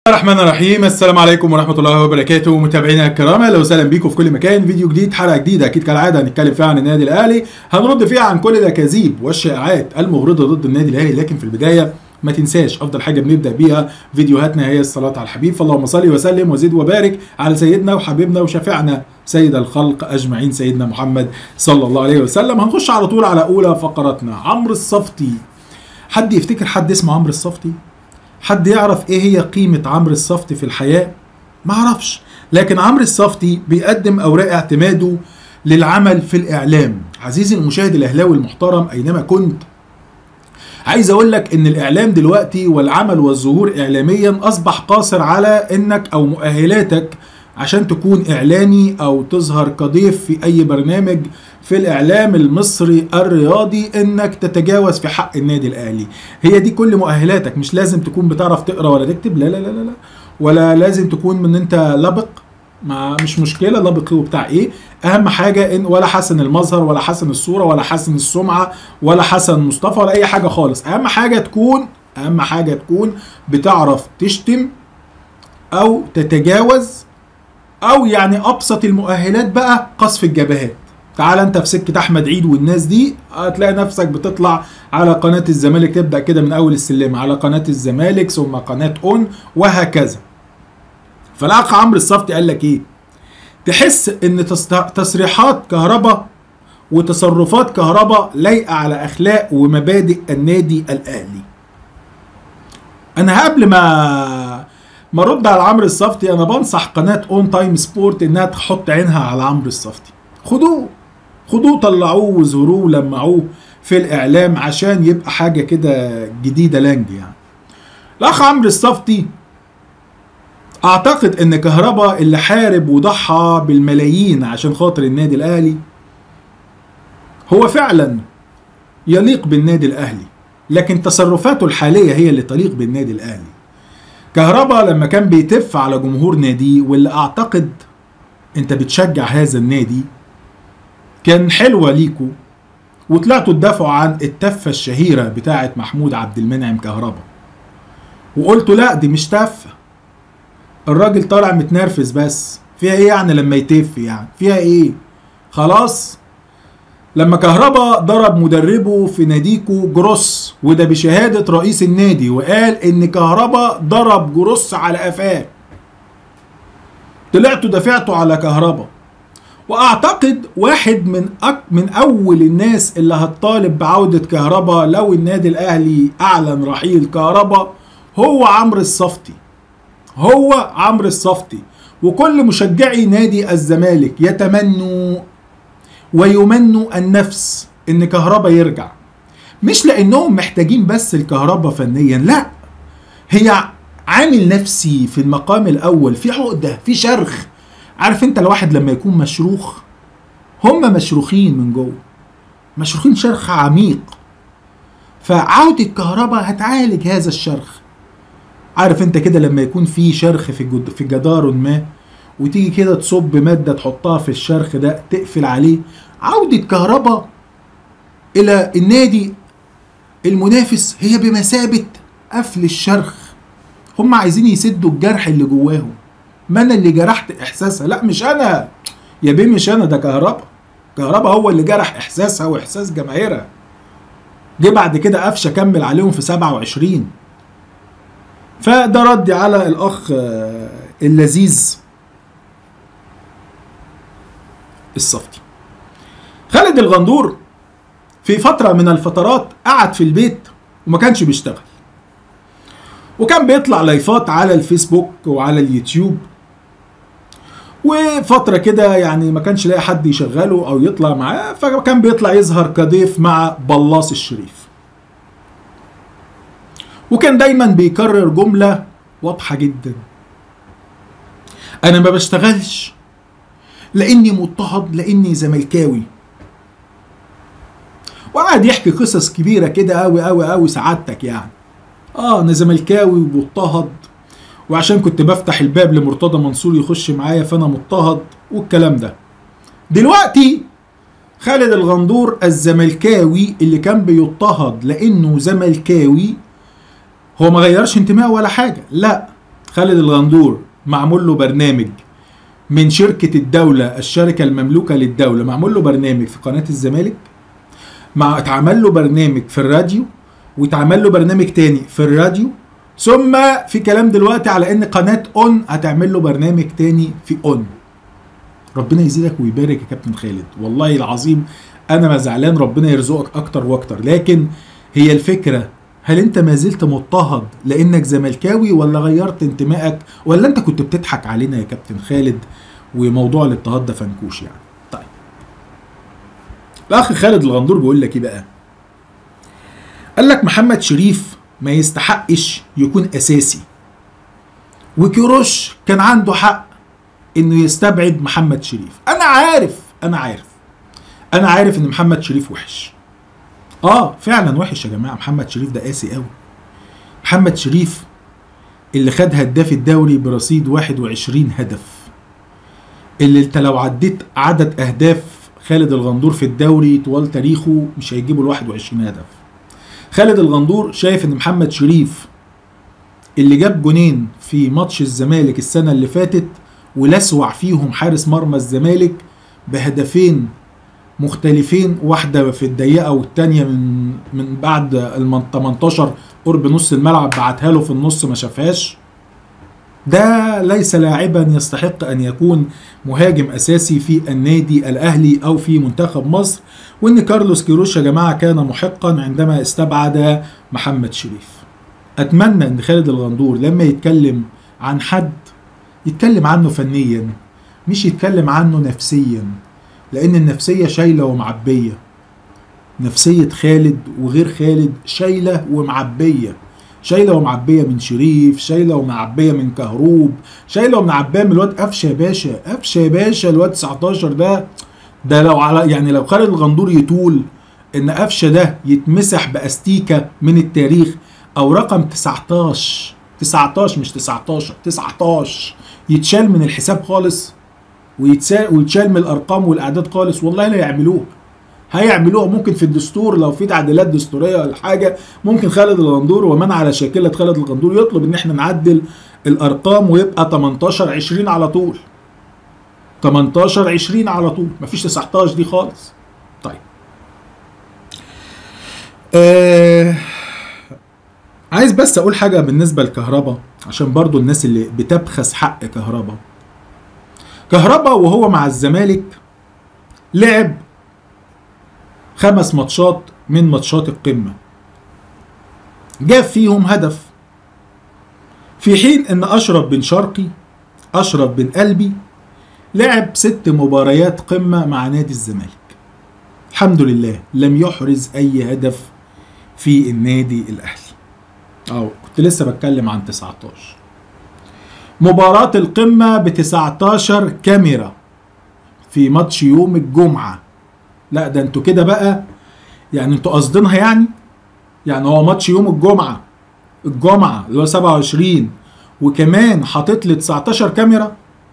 الرحمن الرحيم السلام عليكم ورحمه الله وبركاته متابعينا الكرام اهلا وسهلا بيكم في كل مكان فيديو جديد حلقه جديده اكيد كالعاده هنتكلم فيها عن النادي الاهلي هنرد فيها عن كل الاكاذيب والشائعات المغرضه ضد النادي الاهلي لكن في البدايه ما تنساش افضل حاجه بنبدا بيها فيديوهاتنا هي الصلاه على الحبيب فاللهم صل وسلم وزد وبارك على سيدنا وحبيبنا وشفيعنا سيد الخلق اجمعين سيدنا محمد صلى الله عليه وسلم هنخش على طول على اولى فقراتنا عمرو الصفتي حد يفتكر حد اسمه عمرو الصفتي حد يعرف ايه هي قيمة عمرو الصفتي في الحياة؟ ما اعرفش لكن عمرو الصفتي بيقدم اوراق اعتماده للعمل في الاعلام عزيزي المشاهد الاهلاوي المحترم اينما كنت عايز اقول لك ان الاعلام دلوقتي والعمل والظهور اعلاميا اصبح قاصر على انك او مؤهلاتك عشان تكون اعلامي او تظهر كضيف في اي برنامج في الاعلام المصري الرياضي انك تتجاوز في حق النادي الاهلي هي دي كل مؤهلاتك مش لازم تكون بتعرف تقرا ولا تكتب لا لا لا لا, لا. ولا لازم تكون من انت لبق ما مش مشكله لبق وبتاع ايه اهم حاجه ان ولا حسن المظهر ولا حسن الصوره ولا حسن السمعه ولا حسن مصطفى ولا اي حاجه خالص اهم حاجه تكون اهم حاجه تكون بتعرف تشتم او تتجاوز او يعني ابسط المؤهلات بقى قصف الجبهات تعال انت في سكه احمد عيد والناس دي هتلاقي نفسك بتطلع على قناه الزمالك تبدا كده من اول السلم على قناه الزمالك ثم قناه اون وهكذا فالاخ عمرو الصفتي قال لك ايه تحس ان تصريحات كهرباء وتصرفات كهرباء لايقه على اخلاق ومبادئ النادي الاهلي انا قبل ما ما ارد على عمرو الصفتي انا بنصح قناه اون تايم سبورت انها تحط عينها على عمرو الصفتي خدوه خدوه طلعوه وزوروه ولمعوه في الاعلام عشان يبقى حاجه كده جديده لانج يعني الاخ عمرو الصفتي اعتقد ان كهربا اللي حارب وضحى بالملايين عشان خاطر النادي الاهلي هو فعلا يليق بالنادي الاهلي لكن تصرفاته الحاليه هي اللي تليق بالنادي الاهلي كهربا لما كان بيتف على جمهور ناديه واللي اعتقد انت بتشجع هذا النادي كان حلوة ليكوا وطلعتوا تدافعوا عن التفة الشهيرة بتاعة محمود عبد المنعم كهربا وقلتوا لا دي مش تفة الراجل طالع متنرفز بس فيها ايه يعني لما يتف يعني فيها ايه خلاص لما كهربا ضرب مدربه في ناديكو جروس وده بشهادة رئيس النادي وقال ان كهربا ضرب جروس على قفاه طلعتوا دافعتوا على كهربا واعتقد واحد من أك من اول الناس اللي هتطالب بعودة كهربا لو النادي الاهلي اعلن رحيل كهربا هو عمرو الصفتي هو عمرو الصفتي وكل مشجعي نادي الزمالك يتمنوا ويمنوا النفس ان كهربا يرجع مش لانهم محتاجين بس الكهربا فنيا لا هي عامل نفسي في المقام الاول في عقده في شرخ عارف انت الواحد لما يكون مشروخ هم مشروخين من جوه مشروخين شرخ عميق فعودة كهرباء هتعالج هذا الشرخ عارف انت كده لما يكون في شرخ في جد في جدار ما وتيجي كده تصب مادة تحطها في الشرخ ده تقفل عليه عودة كهرباء إلى النادي المنافس هي بمثابة قفل الشرخ هم عايزين يسدوا الجرح اللي جواهم ما انا اللي جرحت احساسها لا مش انا يا بيه مش انا ده كهربا كهربا هو اللي جرح احساسها واحساس جماهيرها جه بعد كده قفشه كمل عليهم في 27 فده ردي على الاخ اللذيذ الصفتي خالد الغندور في فترة من الفترات قعد في البيت وما كانش بيشتغل وكان بيطلع لايفات على الفيسبوك وعلى اليوتيوب وفترة كده يعني ما كانش لاقي حد يشغله او يطلع معاه فكان بيطلع يظهر كضيف مع بلاص الشريف وكان دايما بيكرر جملة واضحة جدا انا ما بشتغلش لاني مضطهد لاني زملكاوي وقعد يحكي قصص كبيرة كده قوي قوي قوي سعادتك يعني اه انا زملكاوي ومضطهد وعشان كنت بفتح الباب لمرتضى منصور يخش معايا فانا مضطهد والكلام ده دلوقتي خالد الغندور الزملكاوي اللي كان بيضطهد لانه زملكاوي هو ما غيرش انتمائه ولا حاجه لا خالد الغندور معمول له برنامج من شركة الدولة الشركة المملوكة للدولة معمول له برنامج في قناة الزمالك مع اتعمل له برنامج في الراديو واتعمل له برنامج تاني في الراديو ثم في كلام دلوقتي على ان قناة اون هتعمل له برنامج تاني في اون ربنا يزيدك ويبارك يا كابتن خالد والله العظيم انا ما زعلان ربنا يرزقك اكتر واكتر لكن هي الفكرة هل انت ما زلت مضطهد لانك زملكاوي ولا غيرت انتمائك ولا انت كنت بتضحك علينا يا كابتن خالد وموضوع الاضطهاد ده فنكوش يعني طيب الاخ خالد الغندور بيقول لك ايه بقى قال لك محمد شريف ما يستحقش يكون اساسي وكيروش كان عنده حق انه يستبعد محمد شريف انا عارف انا عارف انا عارف ان محمد شريف وحش اه فعلا وحش يا جماعه محمد شريف ده قاسي قوي محمد شريف اللي خد هداف الدوري برصيد 21 هدف اللي انت لو عديت عدد اهداف خالد الغندور في الدوري طوال تاريخه مش هيجيبوا ال 21 هدف خالد الغندور شايف ان محمد شريف اللي جاب جونين في ماتش الزمالك السنه اللي فاتت ولسوع فيهم حارس مرمى الزمالك بهدفين مختلفين واحدة في الضيقة والتانية من من بعد ال 18 قرب نص الملعب بعتها له في النص ما شافهاش ده ليس لاعبا يستحق ان يكون مهاجم اساسي في النادي الاهلي او في منتخب مصر وان كارلوس كيروش يا جماعه كان محقا عندما استبعد محمد شريف اتمنى ان خالد الغندور لما يتكلم عن حد يتكلم عنه فنيا مش يتكلم عنه نفسيا لان النفسيه شايله ومعبيه نفسيه خالد وغير خالد شايله ومعبيه شايله ومعبيه من شريف شايله ومعبيه من كهروب شايله ومعبيه من الواد قفشه يا باشا قفشه يا باشا الواد 19 ده ده لو على يعني لو خالد الغندور يطول ان قفشه ده يتمسح باستيكه من التاريخ او رقم 19 19 مش 19 19 يتشال من الحساب خالص ويتشال ويتشال من الارقام والاعداد خالص والله لا يعملوها هيعملوها ممكن في الدستور لو في تعديلات دستوريه ولا حاجه ممكن خالد الغندور ومن على شاكله خالد الغندور يطلب ان احنا نعدل الارقام ويبقى 18 20 على طول 18 20 على طول مفيش 19 دي خالص طيب آه عايز بس اقول حاجه بالنسبه لكهربا عشان برضو الناس اللي بتبخس حق كهربا كهربا وهو مع الزمالك لعب خمس ماتشات من ماتشات القمة جاب فيهم هدف في حين ان اشرف بن شرقي اشرف بن قلبي لعب ست مباريات قمة مع نادي الزمالك الحمد لله لم يحرز اي هدف في النادي الاهلي اه كنت لسه بتكلم عن 19 مباراة القمة ب 19 كاميرا في ماتش يوم الجمعة لا ده انتوا كده بقى يعني انتوا قاصدينها يعني يعني هو ماتش يوم الجمعة الجمعة اللي هو 27 وكمان حاطط لي 19 كاميرا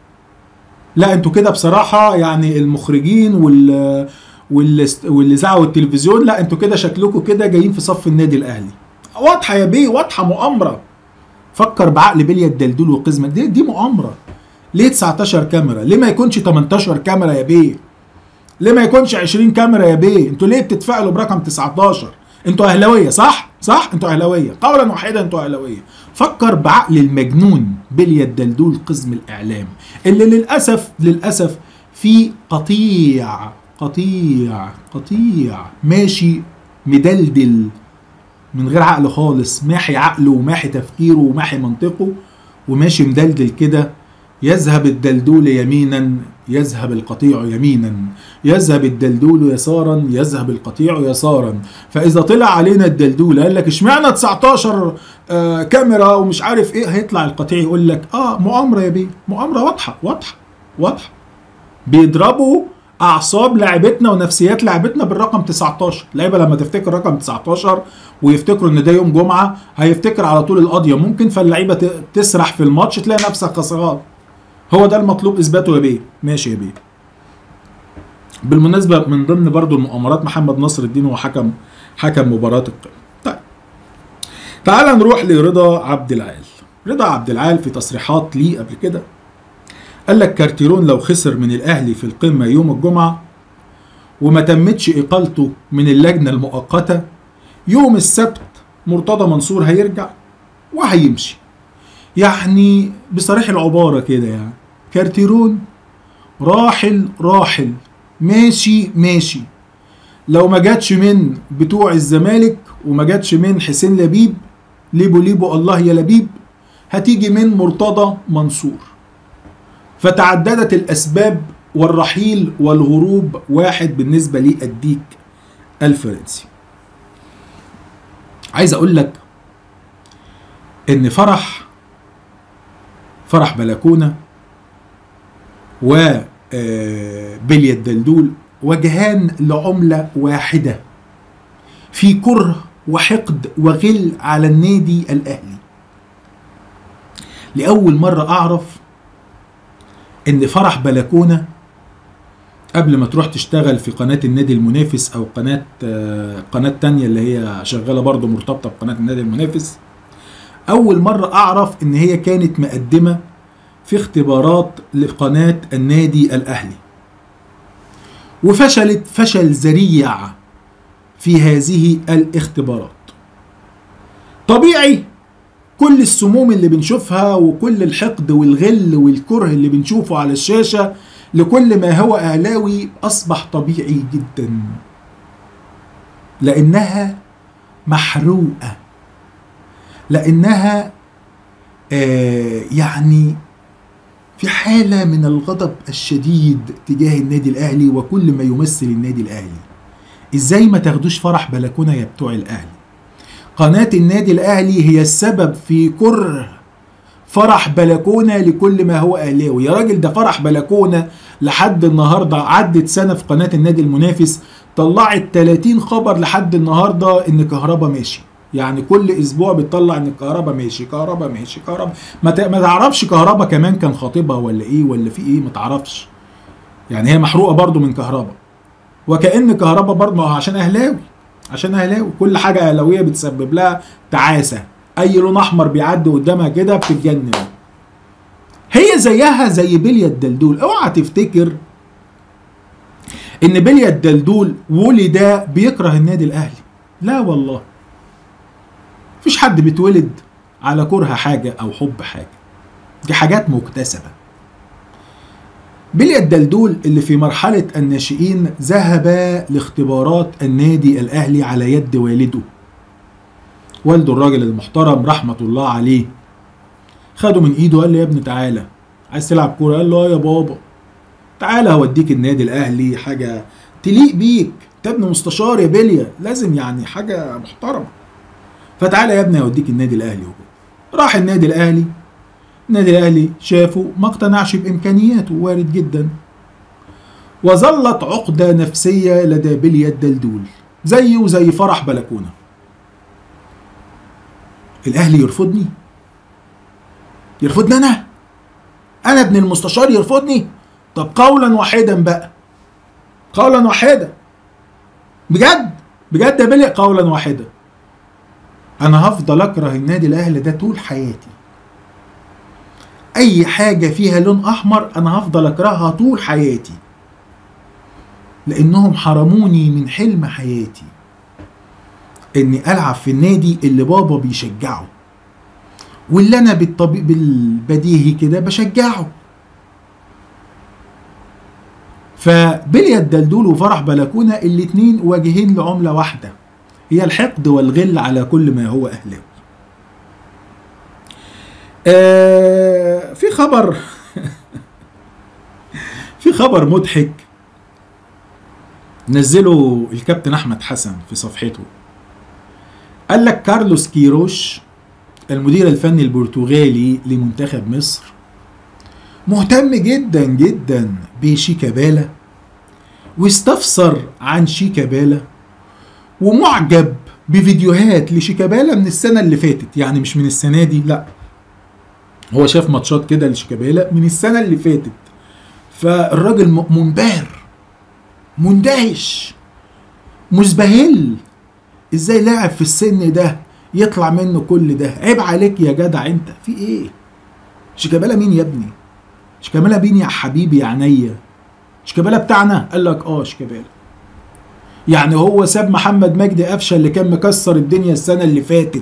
لا انتوا كده بصراحة يعني المخرجين وال والاذاعه والتلفزيون لا انتوا كده شكلكم كده جايين في صف النادي الاهلي واضحه يا بيه واضحه مؤامره فكر بعقل بليا الدلدول وقزمه دي دي مؤامره ليه 19 كاميرا ليه ما يكونش 18 كاميرا يا بيه ليه ما يكونش 20 كاميرا يا بيه انتوا ليه بتتفائلوا برقم 19 انتوا اهلاويه صح صح انتوا اهلاويه قولا واحدا انتوا اهلاويه فكر بعقل المجنون بليا الدلدول قزم الاعلام اللي للاسف للاسف في قطيع قطيع قطيع ماشي مدلدل من غير عقل خالص ماحي عقله وماحي تفكيره وماحي منطقه وماشي مدلدل كده يذهب الدلدول يمينا يذهب القطيع يمينا يذهب الدلدول يسارا يذهب القطيع يسارا فاذا طلع علينا الدلدول قال لك اشمعنى 19 آه كاميرا ومش عارف ايه هيطلع القطيع يقول لك اه مؤامره يا بيه مؤامره واضحه واضحه واضحه بيضربوا اعصاب لاعبتنا ونفسيات لاعبتنا بالرقم 19 اللعيبه لما تفتكر رقم 19 ويفتكروا ان ده يوم جمعه هيفتكر على طول القضيه ممكن فاللعيبه تسرح في الماتش تلاقي نفسك خسران هو ده المطلوب اثباته يا بيه ماشي يا بيه بالمناسبه من ضمن برضو المؤامرات محمد نصر الدين هو حكم حكم مباراه القمه طيب تعال نروح لرضا عبد العال رضا عبد العال في تصريحات ليه قبل كده قال لك كارتيرون لو خسر من الاهلي في القمه يوم الجمعه وما تمتش اقالته من اللجنه المؤقته يوم السبت مرتضى منصور هيرجع وهيمشي يعني بصريح العباره كده يعني كارتيرون راحل راحل ماشي ماشي لو ما جاتش من بتوع الزمالك وما جاتش من حسين لبيب ليبو ليبو الله يا لبيب هتيجي من مرتضى منصور فتعددت الأسباب والرحيل والهروب واحد بالنسبة لي الديك الفرنسي عايز أقول لك إن فرح فرح بلكونة و بلية الدلدول وجهان لعملة واحدة في كره وحقد وغل على النادي الأهلي لأول مرة أعرف إن فرح بلكونة قبل ما تروح تشتغل في قناة النادي المنافس أو قناة قناة تانية اللي هي شغالة برضه مرتبطة بقناة النادي المنافس أول مرة أعرف إن هي كانت مقدمة في اختبارات لقناة النادي الأهلي وفشلت فشل ذريع في هذه الاختبارات طبيعي كل السموم اللي بنشوفها وكل الحقد والغل والكره اللي بنشوفه على الشاشة لكل ما هو أهلاوي أصبح طبيعي جدا لأنها محروقة لأنها آه يعني في حالة من الغضب الشديد تجاه النادي الأهلي وكل ما يمثل النادي الأهلي إزاي ما تاخدوش فرح بلكونة يا بتوع الأهلي قناة النادي الأهلي هي السبب في كره فرح بلكونة لكل ما هو أهلاوي يا راجل ده فرح بلكونة لحد النهاردة عدت سنة في قناة النادي المنافس طلعت 30 خبر لحد النهاردة إن كهربا ماشي يعني كل اسبوع بتطلع ان الكهرباء ماشي كهرباء ماشي كهرباء ما, ت... ما تعرفش كهرباء كمان كان خاطبها ولا ايه ولا في ايه ما تعرفش يعني هي محروقه برضو من كهرباء وكأن كهرباء برضو عشان اهلاوي عشان اهلاوي كل حاجه اهلاويه بتسبب لها تعاسه اي لون احمر بيعدي قدامها كده بتتجنن هي زيها زي بلية الدلدول اوعى تفتكر ان بلية الدلدول ولد بيكره النادي الاهلي لا والله مفيش حد بيتولد على كره حاجة أو حب حاجة دي حاجات مكتسبة بلية الدلدول اللي في مرحلة الناشئين ذهب لاختبارات النادي الأهلي على يد والده والده الراجل المحترم رحمة الله عليه خده من ايده قال له يا ابني تعالى عايز تلعب كورة قال له يا بابا تعالى هوديك النادي الأهلي حاجة تليق بيك انت ابن مستشار يا بلية لازم يعني حاجة محترمة فتعالى يا ابني اوديك النادي الاهلي وكده راح النادي الاهلي النادي الاهلي شافه ما اقتنعش بامكانياته وارد جدا وظلت عقده نفسيه لدى بلية الدلدول زيه وزي فرح بلكونه الاهلي يرفضني يرفضني انا انا ابن المستشار يرفضني طب قولا واحدا بقى قولا واحدا بجد بجد يا بلية قولا واحدا انا هفضل اكره النادي الاهلي ده طول حياتي اي حاجة فيها لون احمر انا هفضل اكرهها طول حياتي لانهم حرموني من حلم حياتي اني العب في النادي اللي بابا بيشجعه واللي انا بالطبيعي بالبديهي كده بشجعه فبلية الدلدول وفرح بلكونة الاتنين واجهين لعملة واحدة هي الحقد والغل على كل ما هو اهلاوي آه في خبر في خبر مضحك نزله الكابتن احمد حسن في صفحته قال لك كارلوس كيروش المدير الفني البرتغالي لمنتخب مصر مهتم جدا جدا بشيكابالا واستفسر عن شيكابالا ومعجب بفيديوهات لشيكابالا من السنة اللي فاتت يعني مش من السنة دي لا هو شاف ماتشات كده لشيكابالا من السنة اللي فاتت فالراجل منبهر مندهش مزبهل ازاي لاعب في السن ده يطلع منه كل ده عيب عليك يا جدع انت في ايه شيكابالا مين يا ابني شيكابالا مين يا حبيبي يا عينيا شيكابالا بتاعنا قال لك اه شيكابالا يعني هو ساب محمد مجدي قفشه اللي كان مكسر الدنيا السنه اللي فاتت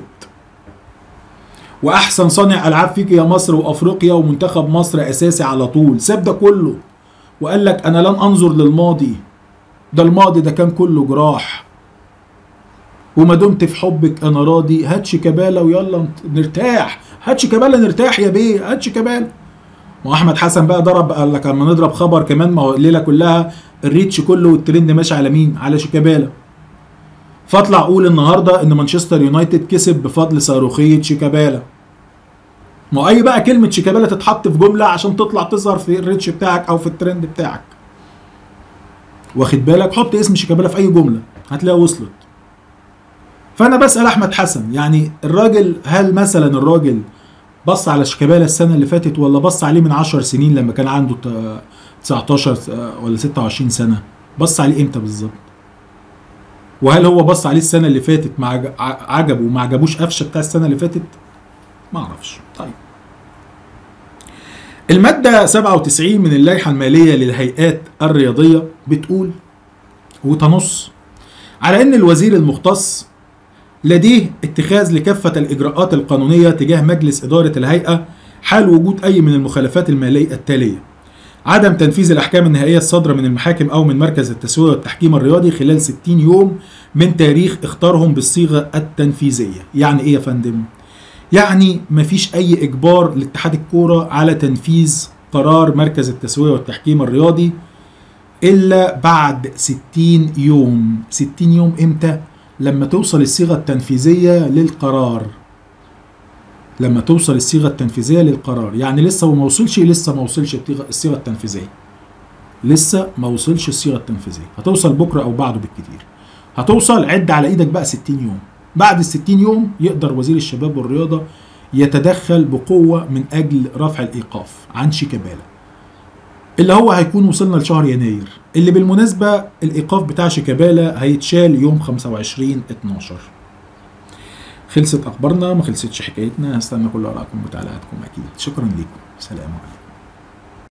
واحسن صانع العاب فيك يا مصر وافريقيا ومنتخب مصر اساسي على طول ساب ده كله وقال لك انا لن انظر للماضي ده الماضي ده كان كله جراح وما دمت في حبك انا راضي هات شيكابالا ويلا نرتاح هات شيكابالا نرتاح يا بيه هات شيكابالا واحمد حسن بقى ضرب قال لك اما نضرب خبر كمان ما هو الليله كلها الريتش كله والترند ماشي على مين على شيكابالا فاطلع اقول النهارده ان مانشستر يونايتد كسب بفضل صاروخيه شيكابالا ما اي بقى كلمه شيكابالا تتحط في جمله عشان تطلع تظهر في الريتش بتاعك او في الترند بتاعك واخد بالك حط اسم شيكابالا في اي جمله هتلاقيها وصلت فانا بسال احمد حسن يعني الراجل هل مثلا الراجل بص على شيكابالا السنه اللي فاتت ولا بص عليه من 10 سنين لما كان عنده 19 ولا 26 سنه بص عليه امتى بالظبط وهل هو بص عليه السنه اللي فاتت مع عجبه وما عجبوش قفشه بتاع السنه اللي فاتت ما اعرفش طيب المادة 97 من اللائحة المالية للهيئات الرياضية بتقول وتنص على أن الوزير المختص لديه اتخاذ لكافة الإجراءات القانونية تجاه مجلس إدارة الهيئة حال وجود أي من المخالفات المالية التالية عدم تنفيذ الأحكام النهائية الصادرة من المحاكم أو من مركز التسوية والتحكيم الرياضي خلال 60 يوم من تاريخ اختارهم بالصيغة التنفيذية يعني إيه يا فندم؟ يعني مفيش أي إجبار لاتحاد الكورة على تنفيذ قرار مركز التسوية والتحكيم الرياضي إلا بعد 60 يوم 60 يوم إمتى؟ لما توصل الصيغة التنفيذية للقرار لما توصل الصيغة التنفيذية للقرار يعني لسه وما وصلش لسه ما وصلش الصيغة التنفيذية لسه ما وصلش الصيغة التنفيذية هتوصل بكرة أو بعده بالكتير هتوصل عد على إيدك بقى 60 يوم بعد ال 60 يوم يقدر وزير الشباب والرياضة يتدخل بقوة من أجل رفع الإيقاف عن شيكابالا اللي هو هيكون وصلنا لشهر يناير اللي بالمناسبة الإيقاف بتاع شيكابالا هيتشال يوم 25 12 خلصت أخبارنا ما خلصتش حكايتنا هستنى كل آرائكم وتعليقاتكم أكيد شكرا لكم سلام عليكم